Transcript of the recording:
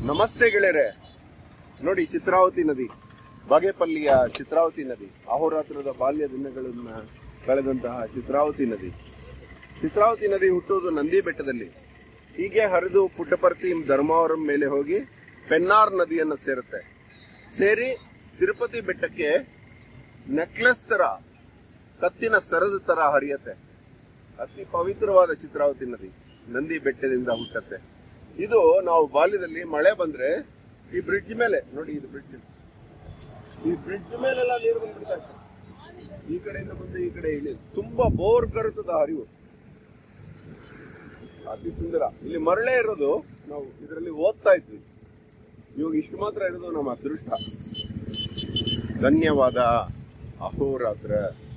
ನಮಸ್ತೆ ಗೆಳೆಯರೆ ನೋಡಿ ಚಿತ್ರಾವತಿ ನದಿ ಬಾಗೇಪಲ್ಲಿಯ ಚಿತ್ರಾವತಿ ನದಿ ಅಹೋರಾತ್ರದ ಬಾಲ್ಯ ದಿನಗಳನ್ನ ಕಳೆದಂತಹ ಚಿತ್ರಾವತಿ ನದಿ ಚಿತ್ರಾವತಿ ನದಿ ಹುಟ್ಟುವುದು ನಂದಿ ಬೆಟ್ಟದಲ್ಲಿ ಹೀಗೆ ಹರಿದು ಪುಟ್ಟಪರ್ತಿ ಧರ್ಮಾವರಂ ಮೇಲೆ ಹೋಗಿ ಪೆನ್ನಾರ್ ನದಿಯನ್ನು ಸೇರುತ್ತೆ ಸೇರಿ ತಿರುಪತಿ ಬೆಟ್ಟಕ್ಕೆ ನೆಕ್ಲೆಸ್ ತರ ಕತ್ತಿನ ಸರದ ತರ ಹರಿಯತ್ತೆ ಅತಿ ಪವಿತ್ರವಾದ ಚಿತ್ರಾವತಿ ನದಿ ನಂದಿ ಬೆಟ್ಟದಿಂದ ಹುಟ್ಟತ್ತೆ ಇದು ನಾವು ಬಾಲ್ಯದಲ್ಲಿ ಮಳೆ ಬಂದ್ರೆ ಈ ಬ್ರಿಡ್ಜ್ ಮೇಲೆ ನೋಡಿ ಇದು ಬ್ರಿಡ್ಜ್ ಈ ಬ್ರಿಡ್ಜ್ ಮೇಲೆಲ್ಲ ನೀರು ಬಂದ್ಬಿಡ್ತಾ ಇತ್ತು. ಈ ಕಡೆಯಿಂದ ಬಂದು ಈ ಕಡೆ ಇಳಿ ತುಂಬಾ ಬೋರ್ ಕರುತದ ಹರಿವು ಅತಿ ಸುಂದರ ಇಲ್ಲಿ ಮರಳೇ ಇರೋದು ನಾವು ಇದರಲ್ಲಿ ಓದ್ತಾ ಇದ್ವಿ ಇವಾಗ ಇಷ್ಟು ಮಾತ್ರ ಇರೋದು ನಮ್ಮ ಅದೃಷ್ಟ ಧನ್ಯವಾದ ಅಹೋರಾತ್ರ